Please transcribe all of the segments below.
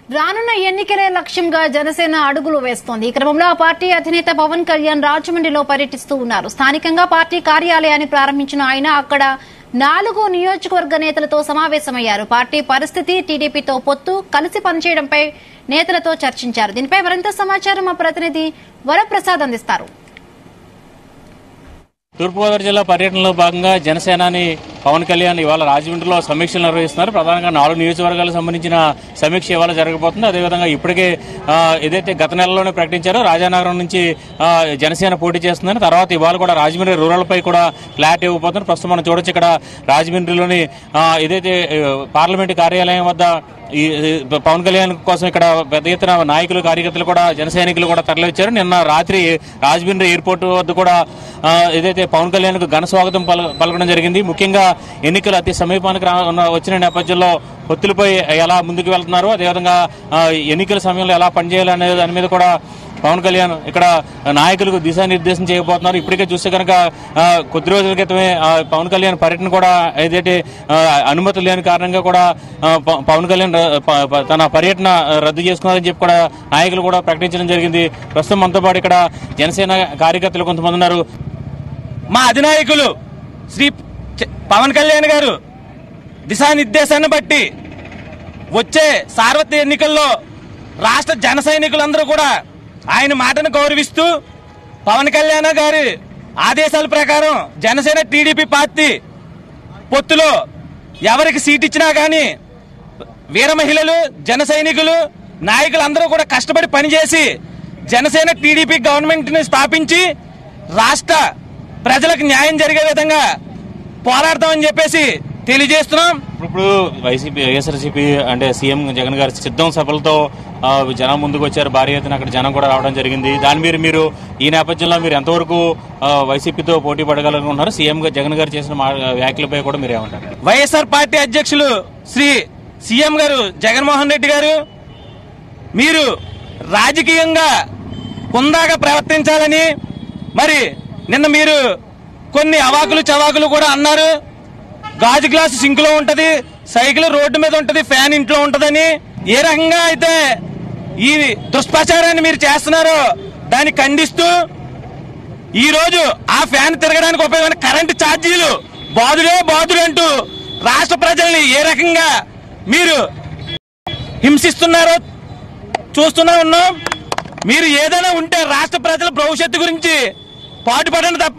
రానున్న ఎన్నికలే లక్ష్యంగా జనసేన అడుగులు వేస్తోంది ఈ క్రమంలో ఆ పార్టీ అధినేత పవన్ కళ్యాణ్ రాజమండ్రిలో పర్యటిస్తూ ఉన్నారు స్థానికంగా పార్టీ కార్యాలయాన్ని ప్రారంభించిన ఆయన అక్కడ నాలుగు నియోజకవర్గ నేతలతో సమావేశమయ్యారు పార్టీ పరిస్థితి టీడీపీతో పొత్తు కలిసి పనిచేయడంపై నేతలతో చర్చించారు దీనిపై మరింత సమాచారం మా ప్రతినిధి వరప్రసాద్ అందిస్తారు తూర్పుగోదావరి జిల్లా పర్యటనలో భాగంగా జనసేనాని పవన్ కళ్యాణ్ ఇవాళ రాజమండ్రిలో సమీక్షలు నిర్వహిస్తున్నారు ప్రధానంగా నాలుగు నియోజకవర్గాలకు సంబంధించిన సమీక్ష ఇవాళ జరగబోతుంది అదేవిధంగా ఇప్పటికే ఆ, ఏదైతే గత నెలలోనే ప్రకటించారో రాజానగరం నుంచి ఆ, జనసేన పోటీ చేస్తుందని తర్వాత ఇవాళ కూడా రాజమండ్రి రూరల్ పై కూడా క్లారిటీ ఇవ్వబోతున్నారు ప్రస్తుతం మనం చూడొచ్చు ఇక్కడ రాజమండ్రిలోని ఆ, ఏదైతే ఆ, పార్లమెంటు కార్యాలయం వద్ద ఈ ఈ పవన్ కళ్యాణ్ కోసం ఇక్కడ పెద్ద ఎత్తున నాయకులు కార్యకర్తలు కూడా జన సైనికులు కూడా తరలివచ్చారు నిన్న రాత్రి రాజమండ్రి ఎయిర్పోర్ట్ వద్ద కూడా ఆ, ఏదైతే పవన్ కళ్యాణ్ కు ఘన స్వాగతం పల- పలకడం జరిగింది ముఖ్యంగా ఎన్నికలు అతి సమీపానికి రా- ఉన్న- వచ్చిన నేపథ్యంలో ఒత్తిడిపై ఎలా ముందుకు వెళ్తున్నారు అదేవిధంగా ఆ, ఎన్నికల సమయంలో ఎలా పనిచేయాలనే దాని మీద కూడా పవన్ కళ్యాణ్ ఇక్కడ నాయకులకు దిశానిర్దేశం చేయబోతున్నారు ఇప్పటికే చూస్తే కనుక ఆ, కొద్ది రోజుల క్రితమే ఆ, పవన్ కళ్యాణ్ పర్యటన కూడా ఏదైతే ఆ, అనుమతి లేని కారణంగా కూడా ఆ, ప- పవన్ కళ్యాణ్ ర- ప- ప- తన పర్యటన రద్దు చేసుకున్నారని చెప్పి కూడా నాయకులు కూడా ప్రకటించడం జరిగింది ప్రస్తుతం మనతో పాటు ఇక్కడ జనసేన కార్యకర్తలు కొంతమంది ఉన్నారు మా అధినాయకులు శ్రీ చ- పవన్ కళ్యాణ్ గారు దిశానిర్దేశాన్ని బట్టి వచ్చే సార్వత్రిక ఎన్నికల్లో రాష్ట్ర జన సైనికులందరూ కూడా ఆయన మాటను గౌరవిస్తూ పవన్ కళ్యాణ్ గారి ఆదేశాల ప్రకారం జనసేన టీడీపీ పార్టీ పొత్తులో ఎవరికి సీట్ ఇచ్చినా కానీ వీర మహిళలు జన సైనికులు నాయకులందరూ కూడా కష్టపడి పనిచేసి జనసేన టీడీపీ గవర్నమెంట్ ని స్థాపించి రాష్ట్ర ప్రజలకు న్యాయం జరిగే విధంగా పోరాడతామని చెప్పేసి తెలియజేస్తున్నాం ఇప్పుడు వైసీపీ వైఎస్ఆర్సీపీ అంటే సీఎం జగన్ గారి సిద్ధం సభలతో ఆ, జనం ముందుకు వచ్చారు భారీ ఎత్తున అక్కడ జనం కూడా రావడం జరిగింది దాని మీరు మీరు ఈ నేపథ్యంలో మీరు ఎంతవరకు ఆ, వైసీపీతో పోటీ పడగలనుకుంటున్నారు సీఎం గా- జగన్ గారు చేసిన మా- వ్యాఖ్యలపై కూడా మీరు ఏమంటారు వైఎస్ఆర్ పార్టీ అధ్యక్షులు శ్రీ సీఎం గారు జగన్మోహన్ రెడ్డి గారు మీరు రాజకీయంగా హుందాగా ప్రవర్తించాలని మరి నిన్న మీరు కొన్ని అవాకులు చవాకులు కూడా అన్నారు గాజు గ్లాసు సింక్ లో ఉంటది సైకిల్ రోడ్డు మీద ఉంటది ఫ్యాన్ ఇంట్లో ఉంటదని ఏ రకంగా అయితే ఈ దుష్ప్రచారాన్ని మీరు చేస్తున్నారో దాన్ని ఖండిస్తూ ఈ రోజు ఆ ఫ్యాన్ తిరగడానికి ఉపయోగమైన కరెంటు ఛార్జీలు బాదులే బాదులు అంటూ రాష్ట్ర ప్రజల్ని ఏ రకంగా మీరు హింసిస్తున్నారో చూస్తూనే ఉన్నాం మీరు ఏదైనా ఉంటే రాష్ట్ర ప్రజల భవిష్యత్తు గురించి పాటుపడండి తప్ప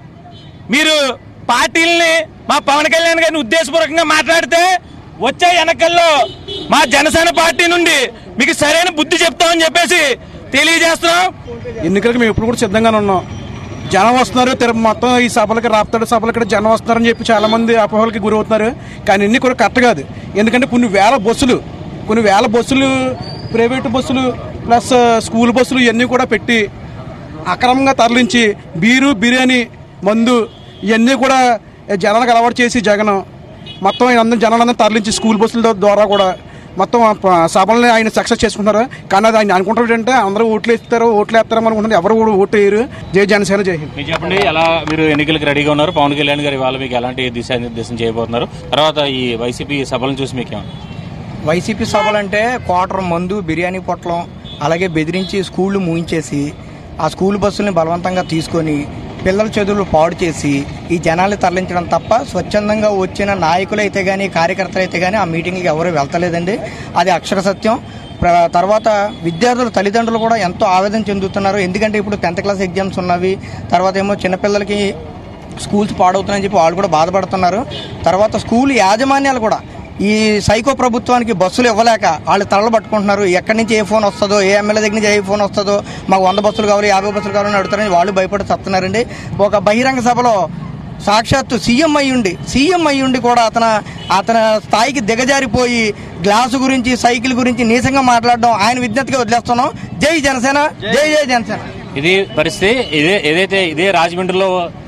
మీరు పార్టీల్ని మా పవన్ కళ్యాణ్ గారిని ఉద్దేశపూర్వకంగా మాట్లాడితే వచ్చే ఎన్నికల్లో మా జనసేన పార్టీ నుండి మీకు సరైన బుద్ధి చెప్తామని చెప్పేసి తెలియజేస్తున్నాం ఎన్నికలకు మేము ఎప్పుడు కూడా సిద్ధంగానే ఉన్నాం జనం వస్తున్నారు తిరు- మొత్తం ఈ సభలకి రాప్తాడు సభలు ఇక్కడ జనం వస్తున్నారని చెప్పి చాలా మంది అపోహలకి గురవుతున్నారు కానీ ఇన్ని కూడా కరెక్ట్ కాదు ఎందుకంటే కొన్ని వేల బస్సులు కొన్ని వేల బస్సులు ప్రైవేటు బస్సులు ప్లస్ స్కూల్ బస్సులు ఇవన్నీ కూడా పెట్టి అక్రమంగా తరలించి బీరు బిర్యానీ మందు ఇవన్నీ కూడా జనాలకు అలవాటు చేసి జగన్ మొత్తం అందరం జనాలందరూ తరలించి స్కూల్ బస్సుల ద్వారా కూడా మొత్తం ఆ ప- సభల్ని ఆయన సక్సెస్ చేసుకుంటారు కానీ అది ఆయన అనుకుంటారు ఏంటంటే అందరూ ఓట్లు వేస్తారు ఓట్లు వేస్తారని అనుకుంటారు ఎవరు కూడా ఓటు వేయరు జై జనసేన జై హింద్ మీరు చెప్పండి ఎలా మీరు ఎన్నికలకు రెడీగా ఉన్నారు పవన్ కళ్యాణ్ గారు ఇవాళ మీకు ఎలాంటి దిశానిర్దేశం చేయబోతున్నారు తర్వాత ఈ వైసీపీ సభలను చూసి మీకు ఏమన్నా వైసీపీ సభలంటే క్వార్టర్ మందు బిర్యానీ పొట్లం అలాగే బెదిరించి స్కూళ్ళు మూయించేసి ఆ స్కూల్ బస్సుల్ని బలవంతంగా తీసుకొని పిల్లల చదువులు పాడు చేసి ఈ జనాలు తరలించడం తప్ప స్వచ్ఛందంగా వచ్చిన నాయకులు అయితే కానీ కార్యకర్తలు అయితే కానీ ఆ మీటింగ్కి ఎవరు వెళ్తలేదండి అది అక్షర సత్యం ప్ర- తర్వాత విద్యార్థుల తల్లిదండ్రులు కూడా ఎంతో ఆవేదన చెందుతున్నారు ఎందుకంటే ఇప్పుడు టెన్త్ క్లాస్ ఎగ్జామ్స్ ఉన్నవి తర్వాత ఏమో చిన్నపిల్లలకి స్కూల్స్ పాడవుతున్నాయని చెప్పి వాళ్ళు కూడా బాధపడుతున్నారు తర్వాత స్కూల్ యాజమాన్యాలు కూడా ఈ సైకో ప్రభుత్వానికి బస్సులు ఇవ్వలేక వాళ్ళు తలలు పట్టుకుంటున్నారు ఎక్కడి నుంచి ఏ ఫోన్ వస్తుందో ఏ ఎమ్మెల్యే దగ్గర నుంచి ఏ ఫోన్ వస్తుందో మాకు వంద బస్సులు కావాలి యాభై బస్సులు కావాలని అడుగుతారని వాళ్ళు భయపడి చస్తున్నారండి ఒక బహిరంగ సభలో సాక్షాత్తు సీఎం అయ్యుండి సీఎం అయ్యుండి కూడా అతను అతని స్థాయికి దిగజారిపోయి గ్లాసు గురించి సైకిల్ గురించి నీచంగా మాట్లాడడం ఆయన విజ్ఞతగా వదిలేస్తున్నాం జై జనసేన జై జై జనసేన ఇది పరిస్థితి ఇదే ఏదైతే ఇదే రాజమండ్రిలో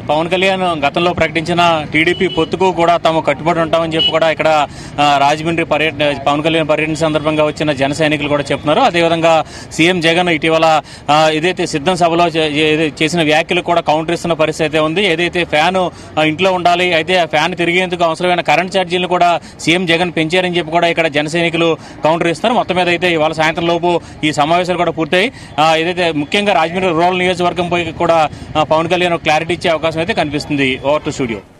పవన్ కళ్యాణ్ గతంలో ప్రకటించిన టీడీపీ పొత్తుకు కూడా తాము కట్టుబడి ఉంటామని చెప్పి కూడా ఇక్కడ ఆ, రాజమండ్రి పర్యటన పవన్ కళ్యాణ్ పర్యటన సందర్భంగా వచ్చిన జన సైనికులు కూడా చెప్తున్నారు అదేవిధంగా సీఎం జగన్ ఇటీవల ఆ, ఏదైతే సిద్ధం సభలో చే- ఏ- చేసిన వ్యాఖ్యలు కూడా కౌంటర్ ఇస్తున్న పరిస్థితి అయితే ఉంది ఏదైతే ఫ్యాన్ ఆ, ఇంట్లో ఉండాలి అయితే ఆ ఫ్యాన్ తిరిగేందుకు అవసరమైన కరెంట్ ఛార్జీలను కూడా సీఎం జగన్ పెంచారని చెప్పి కూడా ఇక్కడ జన సైనికులు కౌంటర్ ఇస్తున్నారు మొత్తం మీద అయితే ఇవాళ సాయంత్రం లోపు ఈ సమావేశాలు కూడా పూర్తయి ఆ, ఏదైతే ముఖ్యంగా రాజమండ్రి రూరల్ నియోజకవర్గం పై కూడా ఆ, పవన్ కళ్యాణ్ ఒక క్లారిటీ ఇచ్చే అవకాశం అయితే కనిపిస్తుంది ఓవర్ టు స్టూడియో